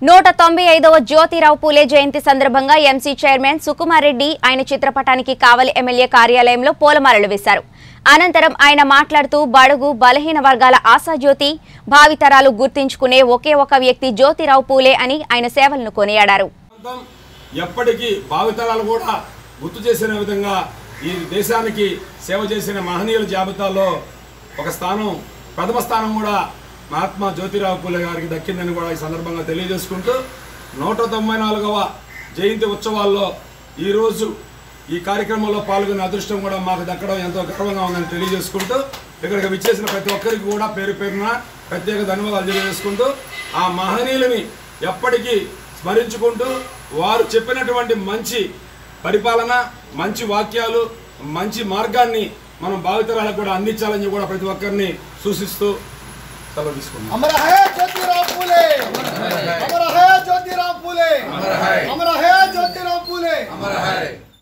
నూట తొంభై ఐదవ జ్యోతిరావు పూలే జయంతి సందర్భంగా ఎంసీ చైర్మన్ సుకుమార్ రెడ్డి ఆయన చిత్రపటానికి కావలి ఎమ్మెల్యే కార్యాలయంలో పూలమాలలు వేశారు అనంతరం ఆయన మాట్లాడుతూ బడుగు బలహీన వర్గాల ఆశాజ్యోతి భావితరాలు గుర్తించుకునే ఒకే ఒక వ్యక్తి జ్యోతిరావు పూలే అని ఆయన సేవలను కొనియాడారు ప్రాంతం ఎప్పటికీ భావితరాలు కూడా గుర్తు చేసిన విధంగా ఈ దేశానికి సేవ చేసిన మహనీయుల జాబితాలో ఒక స్థానం ప్రథమ స్థానం కూడా మహాత్మా జ్యోతిరావు పూలే గారికి దక్కిందని కూడా ఈ సందర్భంగా తెలియజేసుకుంటూ నూట తొంభై నాలుగవ జయంతి ఉత్సవాల్లో ఈరోజు ఈ కార్యక్రమంలో పాల్గొనే అదృష్టం కూడా మాకు దక్కడం ఎంతో గర్వంగా ఉందని తెలియజేసుకుంటూ ఇక్కడికి విచ్చేసిన ప్రతి ఒక్కరికి కూడా పేరు పేరున ప్రత్యేక ధన్యవాదాలు తెలియజేసుకుంటూ ఆ మహనీయులని ఎప్పటికీ స్మరించుకుంటూ వారు చెప్పినటువంటి మంచి పరిపాలన మంచి వాక్యాలు మంచి మార్గాన్ని మనం భావితరాలకు కూడా అందించాలని కూడా ప్రతి ఒక్కరిని సూచిస్తూ సెలవు తీసుకుంటాం अमर है ज्योतिराव फूले अमर है ज्योतिराव फूले अमर है ज्योतिराव फूले